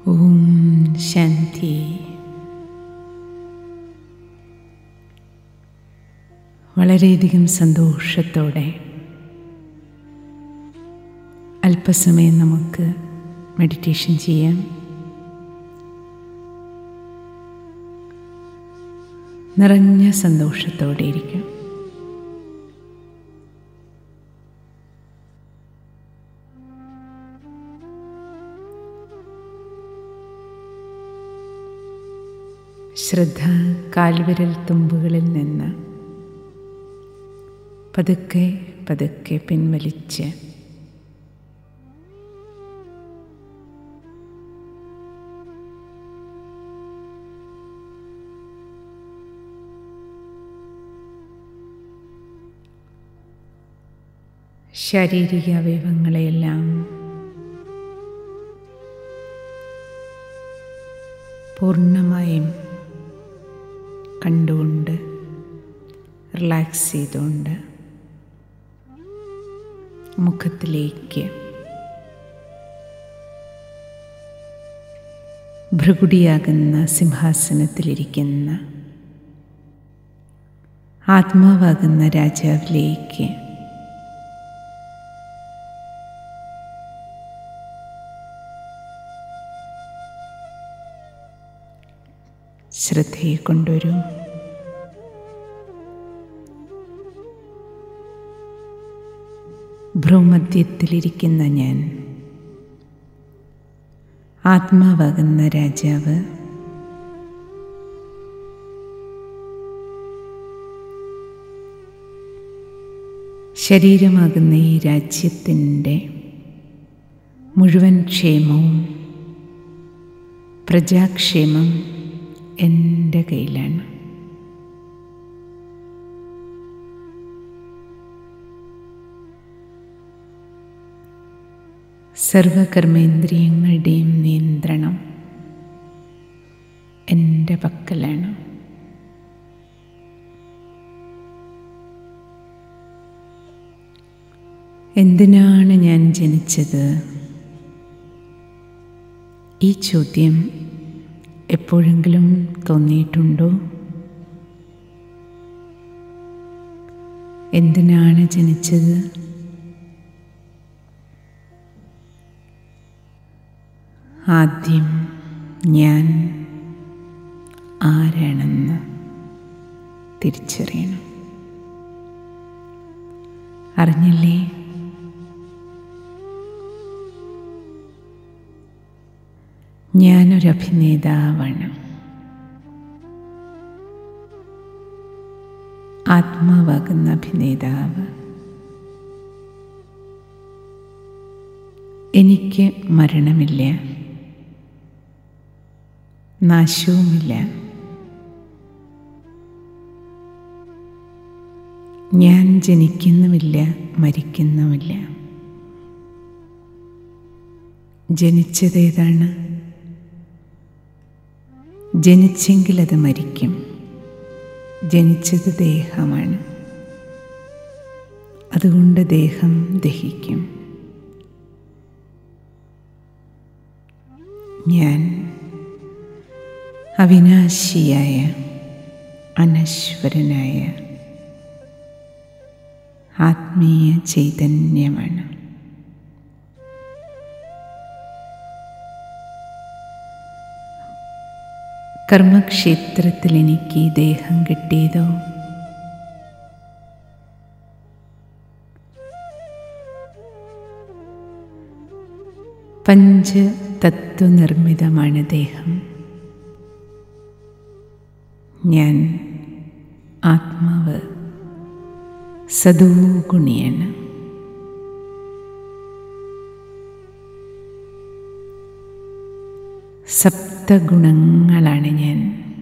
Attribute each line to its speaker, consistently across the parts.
Speaker 1: ഓം ശാന്തി വളരെയധികം സന്തോഷത്തോടെ അല്പസമയം നമുക്ക് മെഡിറ്റേഷൻ ചെയ്യാം നിറഞ്ഞ സന്തോഷത്തോടെ ഇരിക്കും ശ്രദ്ധ കാൽവിരൽ തുമ്പുകളിൽ നിന്ന് പതുക്കെ പതുക്കെ പിൻവലിച്ച് ശാരീരിക അവയവങ്ങളെയെല്ലാം പൂർണ്ണമായും കണ്ടുകൊണ്ട് റിലാക്സ് ചെയ്തുകൊണ്ട് മുഖത്തിലേക്ക് ഭൃകുടിയാകുന്ന സിംഹാസനത്തിലിരിക്കുന്ന ആത്മാവാകുന്ന രാജാവിലേക്ക് ശ്രദ്ധയെ കൊണ്ടുവരൂ ഭ്രൂമധ്യത്തിലിരിക്കുന്ന ഞാൻ ആത്മാവാകുന്ന രാജാവ് ശരീരമാകുന്ന ഈ രാജ്യത്തിൻ്റെ മുഴുവൻ ക്ഷേമവും പ്രജാക്ഷേമം എൻ്റെ കയ്യിലാണ് സർവകർമ്മേന്ദ്രിയങ്ങളുടെയും നിയന്ത്രണം എൻ്റെ പക്കലാണ് എന്തിനാണ് ഞാൻ ജനിച്ചത് ഈ ചോദ്യം എപ്പോഴെങ്കിലും തോന്നിയിട്ടുണ്ടോ എന്തിനാണ് ജനിച്ചത് ആദ്യം ഞാൻ ആരാണെന്ന് തിരിച്ചറിയണം അറിഞ്ഞില്ലേ ഞാനൊരു അഭിനേതാവാണ് ആത്മാവാകുന്ന അഭിനേതാവ് എനിക്ക് മരണമില്ല നാശവുമില്ല ഞാൻ ജനിക്കുന്നുമില്ല മരിക്കുന്നുമില്ല ജനിച്ചതേതാണ് ജനിച്ചെങ്കിൽ അത് മരിക്കും ജനിച്ചത് ദേഹമാണ് അതുകൊണ്ട് ദേഹം ദഹിക്കും ഞാൻ അവിനാശിയായ അനശ്വരനായ ആത്മീയ ചൈതന്യമാണ് കർമ്മക്ഷേത്രത്തിൽ എനിക്ക് ഈ ദേഹം കിട്ടിയതോ പഞ്ച തത്വനിർമ്മിതമാണ് ദേഹം ഞാൻ ആത്മാവ് സദോഗുണിയാണ് സപ്തഗുണങ്ങളാണ് ഞാൻ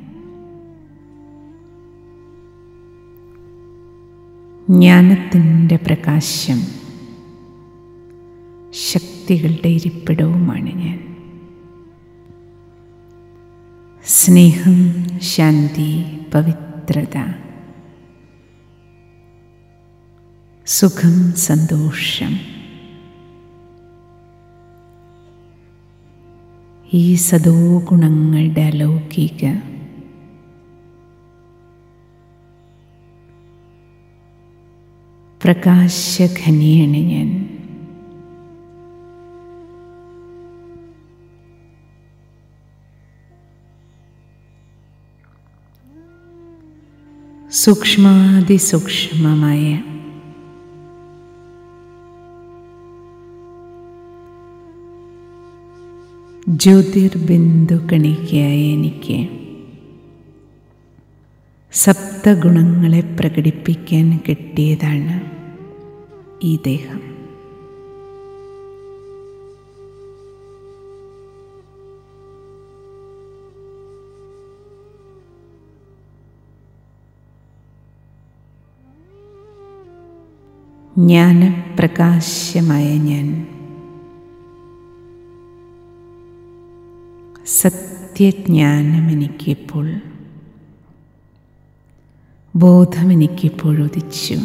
Speaker 1: ജ്ഞാനത്തിൻ്റെ പ്രകാശം ശക്തികളുടെ ഇരിപ്പിടവുമാണ് ഞാൻ സ്നേഹം ശാന്തി പവിത്രത സുഖം സന്തോഷം ഈ സദോ ഗുണങ്ങളുടെ അലൗകിക പ്രകാശഖനിയാണ് ഞാൻ സൂക്ഷ്മാതിസൂക്ഷ്മമായ ജ്യോതിർബിന്ദു കണികയായ എനിക്ക് സപ്തഗുണങ്ങളെ പ്രകടിപ്പിക്കാൻ കിട്ടിയതാണ് ഈ ദേഹം ജ്ഞാനപ്രകാശമായ ഞാൻ സത്യജ്ഞാനം എനിക്കിപ്പോൾ ബോധം എനിക്കിപ്പോൾ ഉദിച്ചു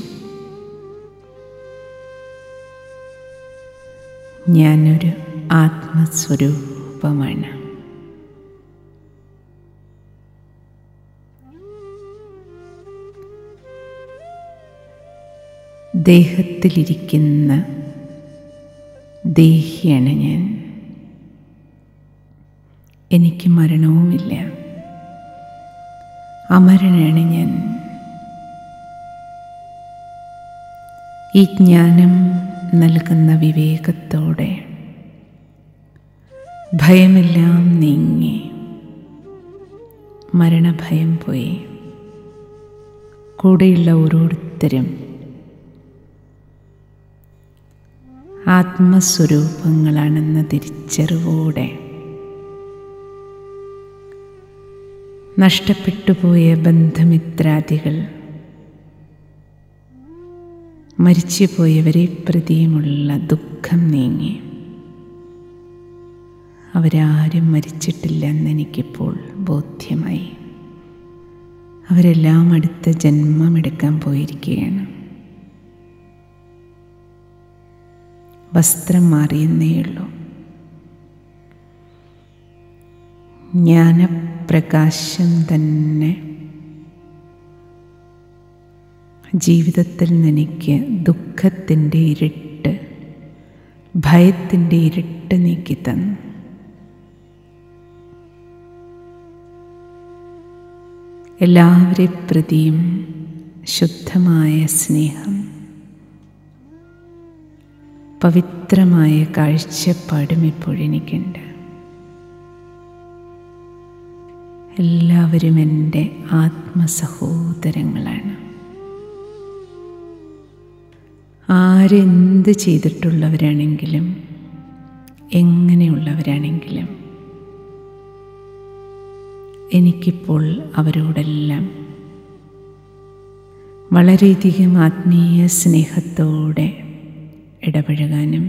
Speaker 1: ഞാനൊരു ആത്മസ്വരൂപമാണ് ദേഹത്തിലിരിക്കുന്ന ദേഹിയാണ് ഞാൻ എനിക്ക് മരണവുമില്ല അമരനാണ് ഞാൻ ഈ ജ്ഞാനം നൽകുന്ന വിവേകത്തോടെ ഭയമെല്ലാം നീങ്ങി മരണഭയം പോയി കൂടെയുള്ള ഓരോരുത്തരും ആത്മസ്വരൂപങ്ങളാണെന്ന തിരിച്ചറിവോടെ നഷ്ടപ്പെട്ടുപോയ ബന്ധമിത്രാദികൾ മരിച്ചുപോയവരെ പ്രതിയുമുള്ള ദുഃഖം നീങ്ങി അവരാരും മരിച്ചിട്ടില്ലെന്ന് എനിക്കിപ്പോൾ ബോധ്യമായി അവരെല്ലാം അടുത്ത ജന്മമെടുക്കാൻ പോയിരിക്കുകയാണ് വസ്ത്രം മാറിയെന്നേയുള്ളൂ ജ്ഞാനപ്രകാശം തന്നെ ജീവിതത്തിൽ നിന്നെനിക്ക് ദുഃഖത്തിൻ്റെ ഇരുട്ട് ഭയത്തിൻ്റെ ഇരുട്ട് നീക്കി തന്നു എല്ലാവരെ പ്രതിയും ശുദ്ധമായ സ്നേഹം പവിത്രമായ കാഴ്ചപ്പാടും ഇപ്പോഴെനിക്കുണ്ട് എല്ലാവരും എൻ്റെ ആത്മസഹോദരങ്ങളാണ് ആരെന്ത് ചെയ്തിട്ടുള്ളവരാണെങ്കിലും എങ്ങനെയുള്ളവരാണെങ്കിലും എനിക്കിപ്പോൾ അവരോടെല്ലാം വളരെയധികം ആത്മീയ സ്നേഹത്തോടെ ഇടപഴകാനും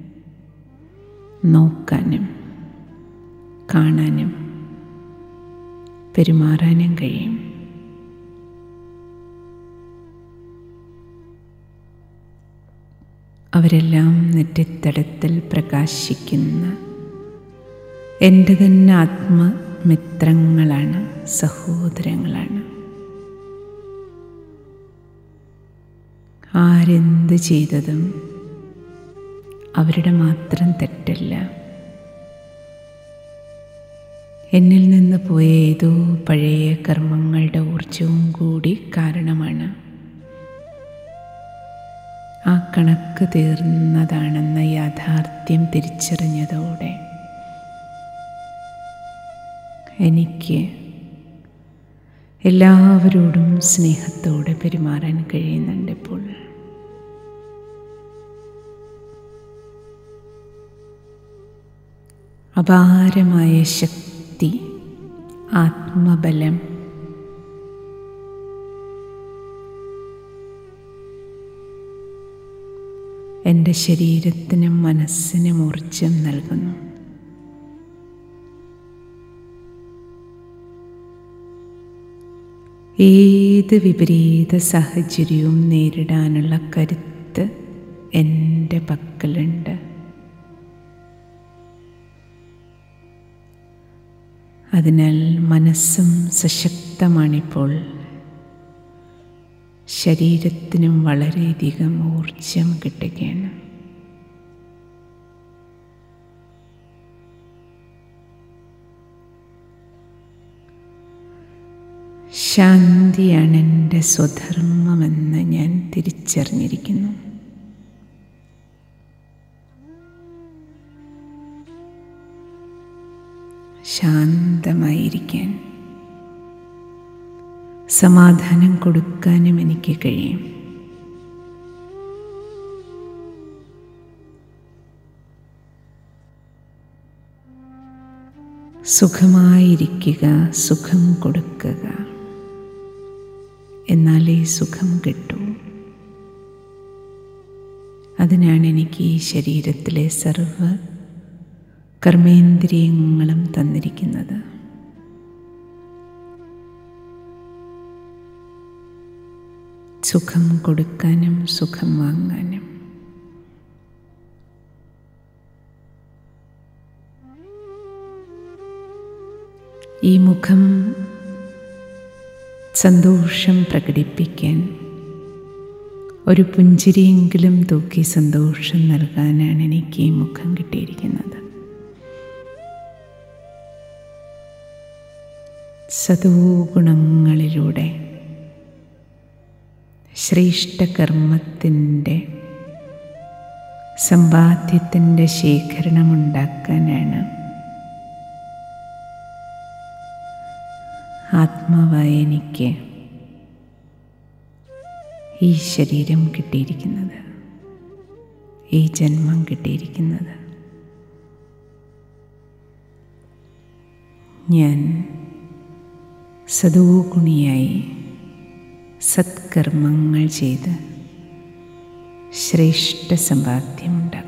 Speaker 1: നോക്കാനും കാണാനും പെരുമാറാനും കഴിയും അവരെല്ലാം നെറ്റിത്തടത്തിൽ പ്രകാശിക്കുന്ന എൻ്റെ തന്നെ ആത്മമിത്രങ്ങളാണ് സഹോദരങ്ങളാണ് ആരെന്ത് ചെയ്തതും അവരുടെ മാത്രം തെറ്റല്ല എന്നിൽ നിന്ന് പോയ ഏതോ പഴയ കർമ്മങ്ങളുടെ ഊർജവും കൂടി കാരണമാണ് ആ കണക്ക് തീർന്നതാണെന്ന യാഥാർത്ഥ്യം തിരിച്ചറിഞ്ഞതോടെ എനിക്ക് എല്ലാവരോടും സ്നേഹത്തോടെ പെരുമാറാൻ കഴിയുന്നുണ്ട് ഇപ്പോൾ അപാരമായ ശക്തി ആത്മബലം എൻ്റെ ശരീരത്തിനും മനസ്സിനും ഊർജം നൽകുന്നു ഏത് വിപരീത സാഹചര്യവും നേരിടാനുള്ള കരുത്ത് എൻ്റെ പക്കലുണ്ട് അതിനാൽ മനസ്സും സശക്തമാണിപ്പോൾ ശരീരത്തിനും വളരെയധികം ഊർജം കിട്ടുകയാണ് ശാന്തിയാണ് എൻ്റെ സ്വധർമ്മമെന്ന് ഞാൻ തിരിച്ചറിഞ്ഞിരിക്കുന്നു ശാന്തമായിരിക്കാൻ സമാധാനം കൊടുക്കാനും എനിക്ക് കഴിയും സുഖമായിരിക്കുക സുഖം കൊടുക്കുക എന്നാലേ സുഖം കിട്ടൂ അതിനാണ് എനിക്ക് ഈ ശരീരത്തിലെ സർവ കർമ്മേന്ദ്രിയങ്ങളും തന്നിരിക്കുന്നത് സുഖം കൊടുക്കാനും സുഖം വാങ്ങാനും ഈ മുഖം സന്തോഷം പ്രകടിപ്പിക്കാൻ ഒരു പുഞ്ചിരിയെങ്കിലും തൂക്കി സന്തോഷം നൽകാനാണ് എനിക്ക് ഈ മുഖം കിട്ടിയിരിക്കുന്നത് സതോഗുണങ്ങളിലൂടെ ശ്രേഷ്ഠകർമ്മത്തിൻ്റെ സമ്പാദ്യത്തിൻ്റെ ശേഖരണമുണ്ടാക്കാനാണ് ആത്മാവായ എനിക്ക് ഈ ശരീരം കിട്ടിയിരിക്കുന്നത് ഈ ജന്മം കിട്ടിയിരിക്കുന്നത് ഞാൻ സദോഗുണിയായി സത്കർമ്മങ്ങൾ ചെയ്ത് ശ്രേഷ്ഠ സമ്പാദ്യമുണ്ടാക്കും